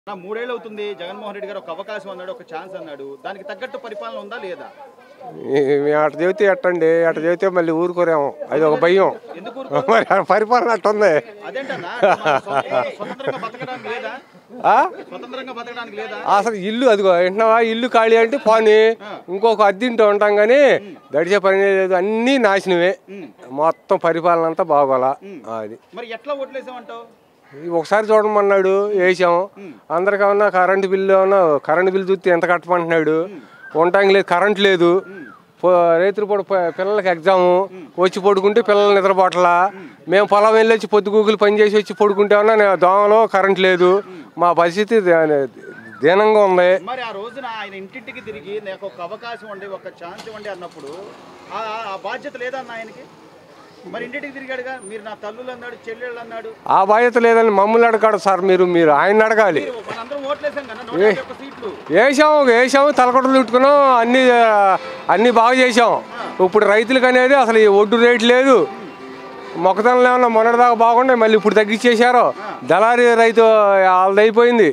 నా మూడేళ్ళు అవుతుంది జగన్మోహన్ రెడ్డి గారు ఒక అవకాశం అన్నాడు ఒక ఛాన్స్ అన్నాడు దానికి తగ్గట్టు పరిపాలన ఉందా లేదా మేము అటు చెబితే ఎట్టండి అటు చెబితే మళ్ళీ ఊరుకోరేమో అది ఒక భయం ఎందుకు మరి ఆ పరిపాలన అట్టుంది అదేంటన్నా మన స్వ- స్వతంత్రంగా బతకడానికి లేదా ఆ? స్వతంత్రంగా బతకడానికి లేదా అసలు ఇల్లు అదిగో వింటున్నావా ఇల్లు ఖాళీ అంటే పోనీ ఇంకొక అద్దెంటూ ఉంటాం కానీ గడిచే పని లేదు అన్నీ నాశనమే మొత్తం పరిపాలన అంతా బాగోలా అది మరి ఎట్లా ఓట్లేసామంటావు ఈ ఒకసారి చూడమన్నాడు వేసాం అందరికన్నా కరెంటు బిల్లు ఏమన్నా కరెంటు బిల్లు చూస్తే ఎంత కట్టమంటున్నాడు ఉండటానికి లేదు కరెంట్ లేదు పో- రైతులు కూడా ప- పిల్లలకి ఎగ్జాము వచ్చి పడుకుంటే పిల్లలు నిద్రపోవట్లా మేము పొలం వెళ్ళి వచ్చి పొద్దుగూకులు పని చేసి వచ్చి పడుకుంటే ఉన్నా దోమలో కరెంట్ లేదు మా పరిస్థితి దే- దీనంగా ఉంది మరి ఆ రోజున ఆయన ఇంటింటికి తిరిగి నాకు ఒక అవకాశం ఉండి ఒక ఛాన్స్ ఇవ్వండి అన్నప్పుడు ఆ ఆ బాధ్యత లేదా అన్న ఆయనకి మరి ఇంటింటికి తిరిగాడుగా మీరు నా తల్లులు అన్నాడు చెల్లెళ్ళు అన్నాడు ఆ బాధ్యత లేదని మమ్మల్ని అడగాడు సార్ మీరు మీరు ఆయన అడగాలి మీరు మనందరం ఓట్లేసాం కదా నూట యాభై ఒక్క సీట్లు వేసాం వేసాం తలకొట్టలు చుట్టుకున్నాం అన్ని ఆ, అన్ని బాగా చేసాం ఇప్పుడు రైతులకు అనేది అసలు ఈ ఒడ్డు రేటు లేదు మొక్కదనలు ఏమన్నా మొన్నటిదాకా బాగుండే మళ్ళీ ఇప్పుడు తగ్గించేశారు దళారీ రైతు వాళ్ళది అయిపోయింది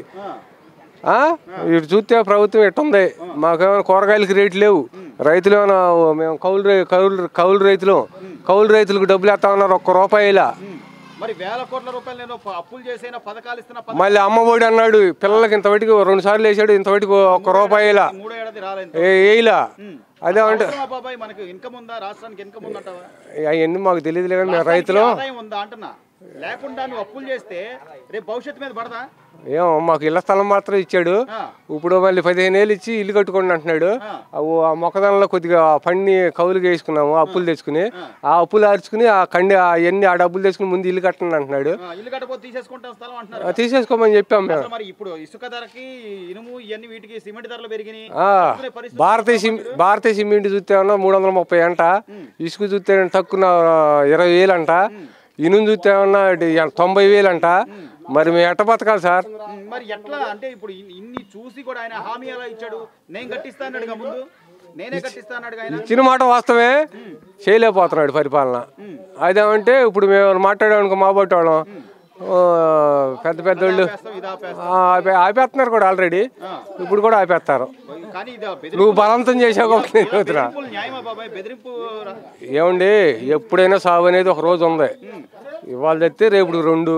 ఆ, ఆ? ఇటు చూస్తే ప్రభుత్వం ఎట్టుంది మాకేమైనా కూరగాయలకి రేట్లు లేవు రైతులు ఏమైనా మేము కౌలు రై- కౌలు కౌలు రైతులు కౌలు రైతులకు డబ్బులు వేస్తా ఉన్నారు ఒక్క రూపాయిలా ఉమ్. మరి వేల కోట్ల రూపాయలు నేను ప- అప్పులు చేసైనా పథకాలు ఇస్తున్న పథకం మళ్ళీ అమ్మఒడి అన్నాడు పిల్లలకి ఇంతవరకు రెండు సార్లు వేసాడు ఇంతవరకు ఒక్క రూపాయిలా మూడో ఏడాది రాలేదు వేయలా అదే అంటే అవసరమా బాబాయ్ మనకు ఇన్కమ్ ఉందా రాష్ట్రానికి ఇన్కమ్ ఉందంటావా అవన్నీ మాకు తెలియదు కానీ మేము రైతులు రాష్ట్రానికి ఆదాయం ఉందా అంటున్నా లేకుండా నువ్వు అప్పులు చేస్తే రేపు భవిష్యత్తు మీద పడదా ఏమో మాకు ఇళ్ల స్థలం మాత్రం ఇచ్చాడు ఆ, ఇప్పుడు మళ్ళీ పదిహేను ఏళ్ళు ఇచ్చి ఇల్లు కట్టుకోండి అంటున్నాడు ఆ. అవు ఆ మొక్కదనలో కొద్దిగా పండి కౌలుకి వేసుకున్నాము అప్పులు తెచ్చుకుని ఆ అప్పులు ఆర్చుకుని ఆ కండి అవన్నీ ఆ డబ్బులు తెచ్చుకుని ముందు ఇల్లు కట్టండి అంటున్నాడు ఆ, ఇల్లు కట్టపోతే తీసేసుకుంటాం స్థలం అంటున్నారు ఆ, తీసేసుకోమని చెప్పాం మేము అసలు మరి ఇప్పుడు ఇసుక ధరకి ఇనుము ఇవన్నీ వీటికి సిమెంట్ ధరలు పెరిగినాయి ఆ, తట్టుకునే పరిస్థితి భారతీయ సిమ్ భారతీయ సిమెంట్ చూస్తే ఏమన్నా మూడు వందల ముప్పై అంట ఇసుక చూస్తే తక్కువ ఇరవై వేలు అంట ఇనుము చూస్తే ఏమన్నా ఇది తొంభై వేలు అంట మరి మేము ఎట్ట బతకాలి సార్ ఉమ్, మరి ఎట్లా అంటే ఇప్పుడు ఇన్ని- ఇన్ని చూసి కూడా ఆయన హామీ ఎలా ఇచ్చాడు నేను కట్టిస్తా అన్నాడుగా ముందు నేనే కట్టిస్తా అన్నాడుగా ఆయన ఇచ్చిన మాట వాస్తవే చేయలేకపోతున్నాడు పరిపాలన అదేమంటే ఇప్పుడు మేము మాట్లాడామనుకో మా బట్టి వాళ్ళం ఆ, పెద్ద పెద్ద వాళ్ళు ఆపేస్తాం, ఇది ఆపేస్తాం. ఆ, ఆపే- ఆపేస్తున్నారు కూడా ఆల్రెడీ ఇప్పుడు కూడా ఆపేస్తారు కానీ ఇది బెదిరింపు నువ్వు బలవంతం చేసావు కాబట్టి నేను చెబుతున్నా బెదిరింపులు న్యాయమా బాబాయ్ బెదిరింపు రా- ఏమండి ఎప్పుడైనా సాగు అనేది ఒక రోజు ఉంది ఇవాళ తెస్తే రేపు రెండు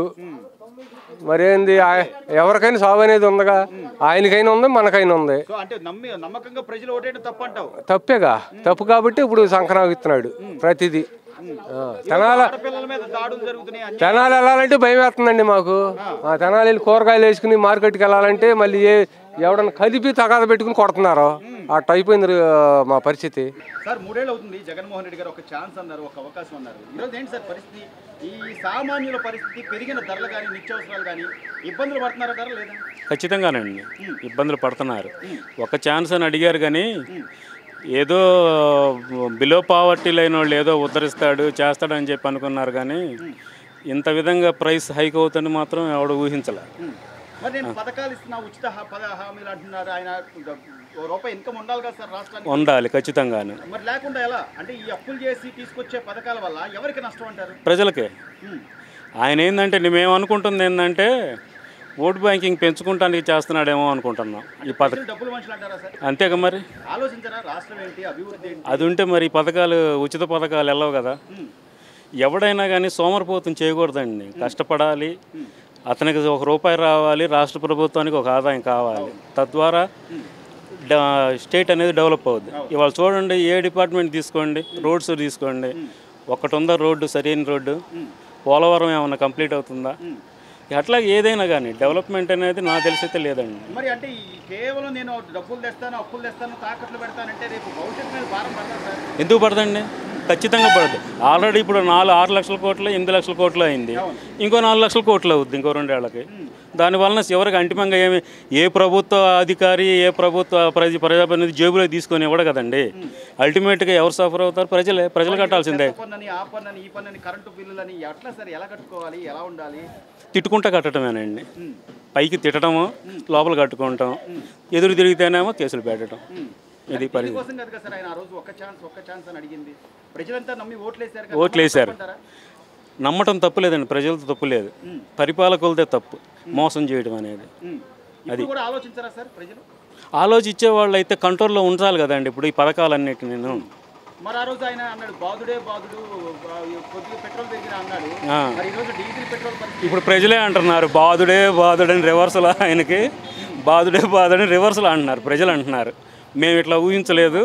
మరేంది ఆ- ఎవరికైనా సాగు అనేది ఉందిగా ఆయనకైనా ఉంది మనకైనా ఉంది సో అంటే నమ్మి నమ్మకంగా ప్రజలు ఓటేయడం తప్పు అంటావు తప్పేగా తప్పు కాబట్టి ఇప్పుడు సంక్రాంతిస్తున్నాడు ప్రతిదీ ఆ, తెనాల ఆడపిల్లల మీద దాడులు జరుగుతున్నాయి అన్ని తెనాలి వెళ్ళాలంటే భయం వేస్తుందండి మాకు ఆ తెనాలి వెళ్ళి కూరగాయలు వేసుకుని మార్కెట్కి వెళ్ళాలంటే మళ్ళీ ఏ ఎవడన్నా కదిపి తగాద పెట్టుకుని కొడుతున్నారు అట్ట అయిపోయింది ఆ, మా పరిస్థితి సార్ మూడేళ్ళు అవుతుంది జగన్మోహన్ రెడ్డి గారు ఒక ఛాన్స్ అన్నారు ఒక అవకాశం అన్నారు ఈరోజు ఏంటి సార్ పరిస్థితి ఈ సామాన్యుల పరిస్థితి పెరిగిన ధరలు కానీ నిత్యావసరాలు కానీ ఇబ్బందులు పడుతున్నారంటారా లేదా ఖచ్చితంగానండి ఇబ్బందులు పడుతున్నారు ఒక ఛాన్స్ అని అడిగారు కానీ ఏదో బిలో పావర్టీ లేని వాళ్ళు ఏదో ఉద్ధరిస్తాడు చేస్తాడని చెప్పి అనుకున్నారు కానీ ఇంత విధంగా ప్రైస్ హైక్ అవుతుంది మాత్రం ఎవడు ఊహించలే ఉమ్. మరి నేను పథకాలు ఇస్తున్నా ఉచిత హా- పద హామీలు అంటున్నారు ఆయన ఓ రూపాయి ఇన్కమ్ ఉండాలి కదా సార్ రాష్ట్రానికి ఉండాలి ఖచ్చితంగాను మరి లేకుండా ఎలా అంటే ఈ అప్పులు చేసి తీసుకొచ్చే పథకాల వల్ల ఎవరికి నష్టం అంటారు ప్రజలకే ఉమ్. ఆయన ఏంటంటే మేము అనుకుంటుంది ఏంటంటే ఓట్ బ్యాంకింగ్ పెంచుకుంటానికి చేస్తున్నాడేమో అనుకుంటున్నాం ఈ పథకం ప్రజలు డబ్బులు మనుషులు అంటారా సార్ అంతేగా మరి ఆలోచించరా రాష్ట్రం ఏంటి అభివృద్ధి ఏంటి అది ఉంటే మరి ఈ పథకాలు ఉచిత పథకాలు వెళ్ళవు కదా ఎవడైనా కానీ సోమరిపోతం చేయకూడదండి కష్టపడాలి అతనికి ఒక రూపాయి రావాలి రాష్ట్ర ప్రభుత్వానికి ఒక ఆదాయం కావాలి తద్వారా డ- స్టేట్ అనేది డెవలప్ అవుద్ది ఇవాళ చూడండి ఏ డిపార్ట్మెంట్ తీసుకోండి రోడ్స్ తీసుకోండి ఒకటి ఉందా రోడ్డు సరైన రోడ్డు పోలవరం ఏమన్నా కంప్లీట్ అవుతుందా అట్లా ఏదైనా కానీ డెవలప్మెంట్ అనేది నాకు తెలిసైతే లేదండి మరి అంటే ఈ కేవలం నేను డబ్బులు తెస్తాను అప్పులు తెస్తాను తాకట్లు పెడతానంటే రేపు భవిష్యత్తు మీద భారం పడతా సార్ ఎందుకు పడదండి ఖచ్చితంగా పడదు ఆల్రెడీ ఇప్పుడు నాలుగు ఆరు లక్షల కోట్లు ఎనిమిది లక్షల కోట్లు అయింది ఇంకో నాలుగు లక్షల కోట్లు అవుద్ది ఇంకో రెండేళ్లకి దానివలన చివరికి అంతిమంగా ఏమి ఏ ప్రభుత్వ అధికారి ఏ ప్రభుత్వ ప్రజ ప్రజాప్రతినిధి జేబులో తీసుకొని ఇవ్వడు కదండి అల్టిమేట్గా ఎవరు సఫర్ అవుతారు ప్రజలే ప్రజలు కట్టాల్సిందే చెత్త పన్నని ఆ పన్నని ఈ పన్నని కరెంటు బిల్లులని ఎట్లా సార్ ఎలా కట్టుకోవాలి ఎలా ఉండాలి తిట్టుకుంటా కట్టడమేనండి పైకి తిట్టడము లోపల కట్టుకుంటాం ఎదురు తిరిగితేనేమో కేసులు పెట్టడం ఇది పరిస్థితి కోసం కదా సార్ ఆయన ఆ రోజు ఒక్క ఛాన్స్ ఒక్క ఛాన్స్ అని అడిగింది ప్రజలంతా నమ్మి ఓట్లేశారు కదా, ఓట్లేశారు. తప్పంటారా? నమ్మటం తప్పు లేదండి ప్రజలతో తప్పు లేదు పరిపాలకులదే తప్పు మోసం చేయడం అనేది ఉమ్. ఇప్పుడు కూడా ఆలోచించరా సార్ ప్రజలు ఆలోచించే వాళ్ళు అయితే కంట్రోల్లో ఉంచాలి కదండి ఇప్పుడు ఈ పథకాలన్నిటి నేను మరి ఆ రోజు ఆయన అన్నాడు బాధుడే బాధుడు ఆ, కొద్దిగా పెట్రోల్ పెరిగిన అన్నాడు ఆ. మరి ఈ రోజు డీజిల్ పెట్రోల్ పరిస్థితి ఇప్పుడు ప్రజలే అంటున్నారు బాధుడే బాధుడని రివర్సల్ ఆయనకి బాధుడే బాధుడని రివర్సల్ అంటున్నారు ప్రజలు అంటున్నారు మేము ఇట్లా ఊహించలేదు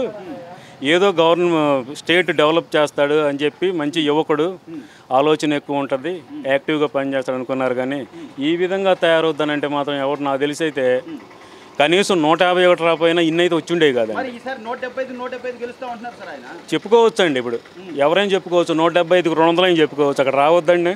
ఏదో గవర్నమెంట్ స్టేట్ డెవలప్ చేస్తాడు అని చెప్పి మంచి యువకుడు ఆలోచన ఎక్కువ ఉంటుంది యాక్టివ్గా పనిచేస్తాడు అనుకున్నారు కానీ ఈ విధంగా తయారవుతానంటే మాత్రం ఎవరు నాకు తెలిసి అయితే కనీసం నూట యాభై ఒకటి రాపోయినా ఇన్నైతే వచ్చిండేవి కాదండి మరి ఈసారి నూట డెబ్బై ఐదు నూట డెబ్బై ఐదు గెలుస్తా ఉంటున్నారు సార్ ఆయన చెప్పుకోవచ్చు అండి ఇప్పుడు ఎవరైనా చెప్పుకోవచ్చు నూట డెబ్బై ఐదుకి రెండు వందలని చెప్పుకోవచ్చు అక్కడ రావద్దండి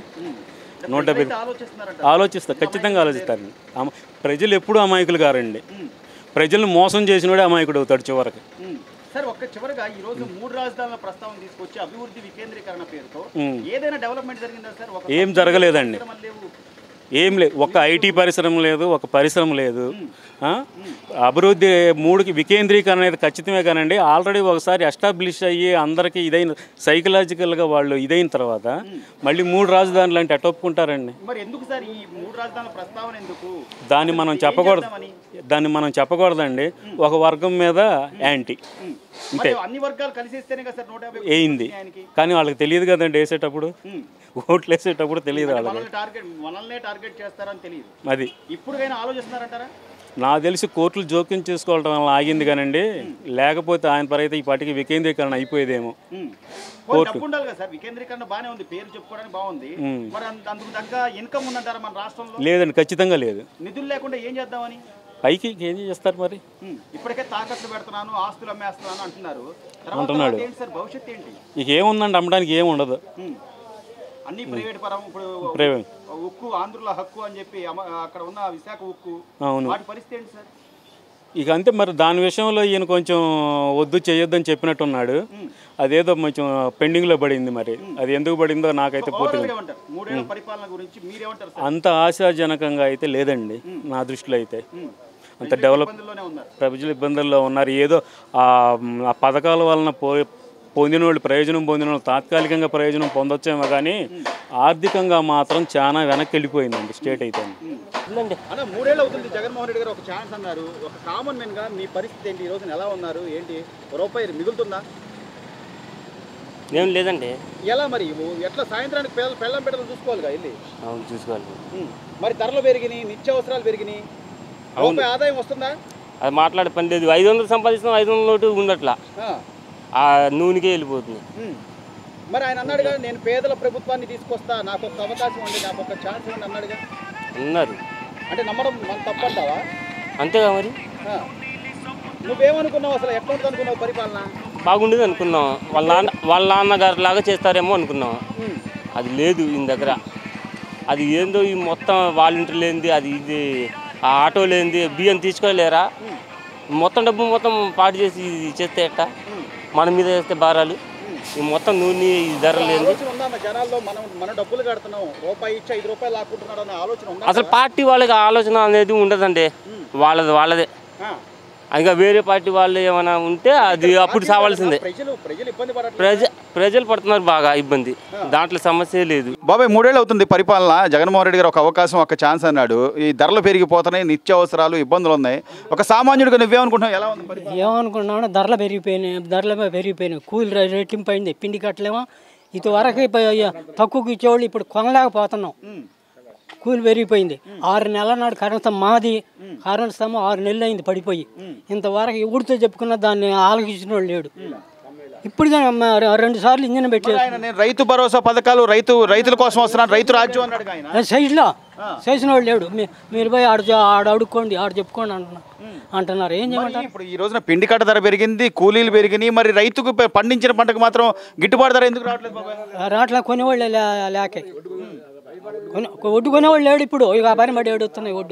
నూట డెబ్బై అయితే ఆలోచిస్తున్నారంట ఆలోచిస్తారు ఖచ్చితంగా ఆలోచిస్తారండి అమ- ప్రజలు ఎప్పుడూ అమాయకులు కారండి ప్రజల్ని మోసం చేసినోడే అమాయకుడు అవుతాడు చివరికి ఉమ్. సార్ ఒక్క చివరిగా ఈ రోజు మూడు రాజధానుల ప్రస్తావన తీసుకొచ్చి అభివృద్ధి వికేంద్రీకరణ పేరుతో ఉమ్. ఏదైనా డెవలప్మెంట్ జరిగిందా సార్ ఒక ఏం జరగలేదండి పరిశ్రమలు లేవు ఏం లేదు ఒక ఐటీ పరిశ్రమ లేదు ఒక పరిశ్రమ లేదు ఆ? అభివృద్ధి మూడుకి వికేంద్రీకరణ అనేది ఖచ్చితమే కానండి ఆల్రెడీ ఒకసారి ఎస్టాబ్లిష్ అయ్యి అందరికీ ఇదైన సైకలాజికల్గా వాళ్ళు ఇదైన తర్వాత మళ్ళీ మూడు రాజధానులు అంటే ఎట్ట ఒప్పుకుంటారండి మరి ఎందుకు సార్ ఈ మూడు రాజధానుల ప్రస్తావన ఎందుకు దాన్ని మనం చెప్పకూడదు దాన్ని మనం చెప్పకూడదండి ఒక వర్గం మీద యాంటీ మరి అన్ని వర్గాలు కలిసేస్తేనే కదా సార్ నూట యాభై వేయింది ఆయనకి కానీ వాళ్ళకి తెలియదు కదండి వేసేటప్పుడు ఓట్లు వేసేటప్పుడు తెలియదు వాళ్ళకి మనల్ని టార్గెట్ మనల్నే టార్గెట్ చేస్తారని తెలియదు అది ఇప్పుడుకైనా ఆలోచిస్తున్నారంటారా నాకు తెలిసి కోర్టులు జోక్యం చేసుకోవడం వల్ల ఆగింది కానండి లేకపోతే ఆయన పరి అయితే ఈ పాటికి వికేంద్రీకరణ అయిపోయేదేమో ఉమ్. పోనీ డబ్బు ఉండాలి కదా సార్ వికేంద్రీకరణ బాగానే ఉంది పేరు చెప్పుకోవడానికి బాగుంది మరి అంత- అందుకు తగ్గ ఇన్కమ్ ఉందంటారా మన రాష్ట్రంలో లేదండి ఖచ్చితంగా లేదు నిధులు లేకుండా ఏం చేద్దామని పైకి ఏం చేస్తారు మరి ఉమ్. ఇప్పటికే తాకట్లు పెడుతున్నాను ఆస్తులు అమ్మేస్తున్నాను అంటున్నారు తర్వాత అంటున్నాడు. తర్వాత ఏంటి సార్ భవిష్యత్తు ఏంటి ఇక ఏముందండి అమ్మడానికి ఏం ఉండదు ఉమ్. అన్ని ప్రైవేట్ పరం ఇప్పుడు ప్రైవేట్ ఉక్కు ఆంధ్రుల హక్కు అని చెప్పి అమ- అక్కడ ఉన్న విశాఖ ఉక్కు అవును వాటి పరిస్థితి ఏంటి సార్ ఇక అంతే మరి దాని విషయంలో ఈయన కొంచెం వద్దు చేయొద్దని చెప్పినట్టున్నాడు అదేదో కొంచెం పెండింగ్లో పడింది మరి అది ఎందుకు పడిందో నాకైతే పూర్తిగా ఓవరాల్గా ఏమంటారు మూడేళ్ల పరిపాలన గురించి మీరేమంటారు సార్ అంత ఆశాజనకంగా అయితే లేదండి నా దృష్టిలో అయితే అంత డెవలప్ ఇబ్బందుల్లోనే ఉన్నారు ప్రజలు ఇబ్బందుల్లో ఉన్నారు ఏదో ఆ మ్, ఆ పథకాల వలన పో పొందిన వాళ్ళు ప్రయోజనం పొందిన వాళ్ళు తాత్కాలికంగా ప్రయోజనం పొందొచ్చేమో కానీ ఆర్థికంగా మాత్రం చాలా వెనక్కి వెళ్ళిపోయిందండి స్టేట్ అయితే అన్న మూడేళ్ళు అవుతుంది జగన్మోహన్ రెడ్డి గారు ఒక ఛాన్స్ అన్నారు ఒక కామన్ మెన్ గా మీ పరిస్థితి ఏంటి ఈ రోజున ఎలా ఉన్నారు ఏంటి రూపాయి మిగులుతుందా ఏం లేదండి ఎలా మరి ఓ- ఎట్లా సాయంత్రానికి పిల్లలు పెళ్ళం పెట్టలు చూసుకోవాలిగా వెళ్ళి అవును చూసుకోవాలి ఉమ్. మరి ధరలు పెరిగినాయి నిత్యావసరాలు పెరిగినాయి రూపాయి ఆదాయం వస్తుందా అది మాట్లాడే పని లేదు ఐదు వందలు సంపాదిస్తాం ఐదు వందల నోటు ఉండట్లా ఆ. ఆ నూనెకే వెళ్ళిపోతుంది ఉమ్. మరి ఆయన అన్నాడుగా నేను పేదల ప్రభుత్వాన్ని తీసుకొస్తా నాకు ఒక అవకాశం ఉంది నాకు ఒక ఛాన్స్ ఉంది అన్నాడుగా ఉన్నారు అంటే నమ్మడం మన తప్పంటావా అంతేగా మరి ఆ. నువ్వేమనుకున్నావు అసలు ఎట్లా ఉంటుంది అనుకున్నావు పరిపాలన బాగుండేది అనుకున్నాం వాళ్ళ నాన్న వాళ్ళ నాన్నగారు లాగా చేస్తారేమో అనుకున్నాం ఉమ్. అది లేదు ఈయన దగ్గర అది ఏందో ఈ మొత్తం వాలంటీర్ లేనిది అది ఇది ఆ ఆటో లేనిది బియ్యం తీసుకోలేరా మొత్తం డబ్బు మొత్తం పాటు చేసి ఇది చేస్తే ఎట్టా మన మీద వేస్తే భారాలు ఈ మొత్తం నూనె ఈ ధర లేనిది ఆలోచన ఉందా అన్న జనాల్లో మనం మన డబ్బులు కడుతున్నాం రూపాయి ఇచ్చి ఐదు రూపాయలు లాక్కుంటున్నాడు అన్న ఆలోచన ఉందా అసలు పార్టీ వాళ్ళకి ఆలోచన అనేది ఉండదండి వాళ్ళది వాళ్ళదే ఆ. ఇంకా వేరే పార్టీ వాళ్ళు ఏమైనా ఉంటే అది అప్పుడు సావాల్సిందే ప్రజలు ప్రజలు ఇబ్బంది పడట్లేదు ప్రజ ప్రజలు పడుతున్నారు బాగా ఇబ్బంది దాంట్లో సమస్య లేదు బాబాయ్ మూడేళ్ళు అవుతుంది పరిపాలన జగన్మోహన్ రెడ్డి గారు ఒక అవకాశం ఒక ఛాన్స్ అన్నాడు ఈ ధరలు పెరిగిపోతున్నాయి నిత్యావసరాలు ఇబ్బందులు ఉన్నాయి ఒక సామాన్యుడిగా నువ్వేమనుకుంటున్నావు ఎలా ఉంది పరిపాలన ఏమనుకున్నాను ధరలు పెరిగిపోయినాయి ధరలు పెరిగిపోయినాయి కూలి రే- రెట్టింపు అయింది పిండి కట్టలేమో ఇంతవరకు ఇప్ప- తక్కువకి ఇచ్చేవాళ్ళు ఇప్పుడు కొనలేకపోతున్నాం కూలి పెరిగిపోయింది ఆరు నెలల నాడు కరెంట్ స్తంభం మాది కరెంట్ స్తంభం ఆరు నెలలు అయింది పడిపోయి ఇంతవరకు ఎవరితో చెప్పుకున్న దాన్ని ఆలోచించిన వాళ్ళు లేడు ఇప్పుడు రెండు సార్లు ఇంజన్ పెట్టి ఆయన నేను రైతు భరోసా పథకాలు రైతు రైతుల కోసం వస్తున్నాను రైతు రాజ్యం అన్నాడు ఆయన సైజులో చేసిన వాళ్ళు లేడు మీ- మీరు పోయి ఆడ చె- ఆడ అడుక్కోండి ఆడ చెప్పుకోండి అంటున్నారు అంటున్నారు ఏం చేయమంటారు ఇప్పుడు ఈ రోజున పిండి కట్ట ధర పెరిగింది కూలీలు పెరిగినాయి మరి రైతుకు ప- పండించిన పంటకు మాత్రం గిట్టుబాటు ధర ఎందుకు రావట్లేదు బాబాయ్ రాట్లా కొనేవాళ్ళే లే- లేకే కొనే ఒడ్డు కొనేవాళ్ళు లేడు ఇప్పుడు ఇక పని పడి ఏడుస్తున్నాయి ఒడ్డు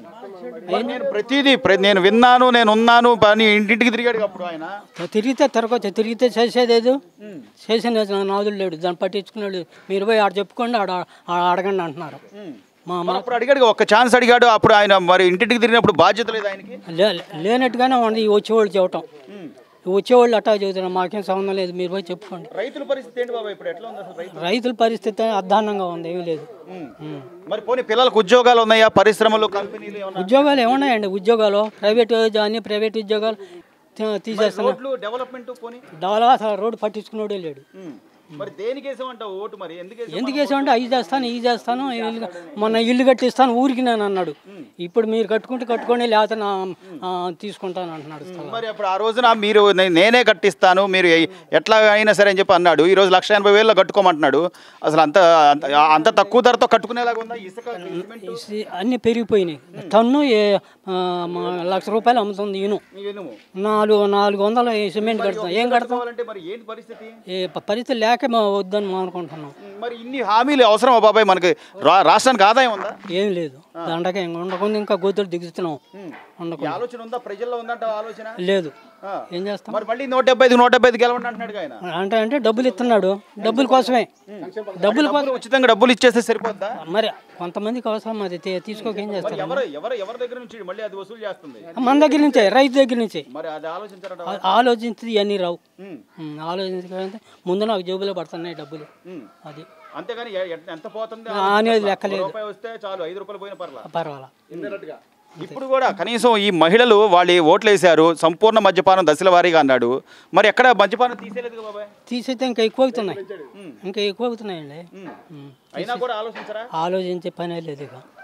మరి నేను ప్రతిదీ ప్ర- నేను విన్నాను నేను ఉన్నాను పని ఇంటింటికి తిరిగాడు అప్పుడు ఆయన తిరిగితే తిరగచ్చు తిరిగితే చేసేదేదు చేసిన నాదులు లేడు దాన్ని పట్టించుకున్నాడు మీరు పోయి ఆడ చెప్పుకోండి ఆడ ఆడ అడగండి అంటున్నారు మా మా అప్పుడు అడిగాడు ఒక్క ఛాన్స్ అడిగాడు అప్పుడు ఆయన మరి ఇంటింటికి తిరిగినప్పుడు బాధ్యత లేదు ఆయనకి లే- లేనట్టుగానే ఉంది ఈ వచ్చేవాళ్ళు చెప్పటం వచ్చేవాళ్ళు అట్టా చెబుతున్నారు మాకేం సంబంధం లేదు మీరు పోయి చెప్పుకోండి రైతుల పరిస్థితి ఏంటి బాబాయ్ ఇప్పుడు ఎట్లా ఉంది అసలు రైతు రైతుల పరిస్థితి అధ్వాన్నంగా ఉంది ఏమీ లేదు ఉం. మరి పోనీ పిల్లలకు ఉద్యోగాలు ఉన్నాయా పరిశ్రమలు కంపెనీలు ఏమన్నా ఉద్యోగాలు ఏమున్నాయండి ఉద్యోగాలు ప్రైవేట్ అన్ని ప్రైవేట్ ఉద్యోగాలు తీ- తీసేస్తున్నారు రోడ్లు డెవలప్మెంట్ పోనీ డెవలప్ అసలు రోడ్డు పట్టించుకున్నాడే లేడు ఉమ్. మరి దేనికి వేసామంటావు ఓటు మరి ఎందుకు వేసావు? ఎందుకు వేసామంటే అవి చేస్తాను ఇవి చేస్తాను ఇల్లు- మొన్న ఇల్లు కట్టిస్తాను ఊరికి నేను అన్నాడు ఇప్పుడు మీరు కట్టుకుంటే కట్టుకోండి లేకపోతే నా ఆ, తీసుకుంటాను అంటున్నాడు స్థలం. మరి అప్పుడు ఆ రోజున మీరు నే- నేనే కట్టిస్తాను మీరు ఎ- ఎట్లా అయినా సరే అని చెప్పి అన్నాడు ఈ రోజు లక్ష ఎనభై వేలలో కట్టుకోమంటున్నాడు అసలు అంత అంత- అంత తక్కువ ధరతో కట్టుకునేలాగా ఉందా ఇసుక సిమెంట్ ఇసి- అన్నీ పెరిగిపోయినాయి టన్ను ఏ- ఆ, మా లక్ష రూపాయలు అమ్ముతుంది ఇను ఇనుము నాలుగు నాలుగు వందలు ఈ సిమెంట్ కడతాం ఏం కడతాం కావాలంటే మరి ఏంటి పరిస్థితి ఏ ప- పరిస్థితి లేక మా వద్దని మా అనుకుంటున్నాం మరి ఇన్ని హామీలు అవసరమా బాబాయ్ మనకి రా- రాష్ట్రానికి ఆదాయం ఉందా ఏం లేదు దండగా ఇంకా ఉండకుండా ఇంకా గోతులు దిగుతున్నాం ఈ ఉండకుండా ఆలోచన ఉందా ప్రజల్లో ఉందంట ఆలోచన లేదు ఆ. ఏం చేస్తాం మరి మళ్ళీ నూట డెబ్బై ఐదు నూట డెబ్బై ఐదు గెలవండి అంటున్నాడు ఆయన అంటే అంటే డబ్బులు ఇస్తున్నాడు డబ్బుల కోసమే డబ్బుల కోసం డబ్బులు ఉచితంగా డబ్బులు ఇచ్చేస్తే సరిపోద్దా మరి కొంతమందికి అవసరం అది తీ- తీసుకోక ఏం చేస్తారు ఎవరు ఎవరు ఎవరి దగ్గర నుంచి మళ్ళీ అది వసూలు చేస్తుంది మన దగ్గర నుంచే రైతు దగ్గర నుంచే మరి అది ఆలోచించారట ఆ- ఆలోచించి ఇవన్నీ రావు ఉమ్. ఉమ్, ఆలోచించకపోతే ముందు నాకు జేబులో పడుతున్నాయి డబ్బులు ఉమ్. అది అంతేగాని ఎ- ఎ- ఎంత పోతుంది ఆ, అనేది లెక్కలేదు. రూపాయి వస్తే చాలు ఐదు రూపాయలు పోయిన పర్లా పర్వాలా ఇప్పుడు కూడా కనీసం ఈ మహిళలు వాళ్ళు ఓట్లు వేశారు సంపూర్ణ మద్యపానం దశల వారీగా అన్నాడు మరి ఎక్కడ మద్యపానం తీసేలేదు కదా బాబాయ్ తీసైతే ఇంకా ఎక్కువ అవుతున్నాయి ఇంకా ఎక్కువ అవుతున్నాయండి ఉమ్. అయినా కూడా ఆలోచించరా ఆలోచించే పనే లేదు ఇక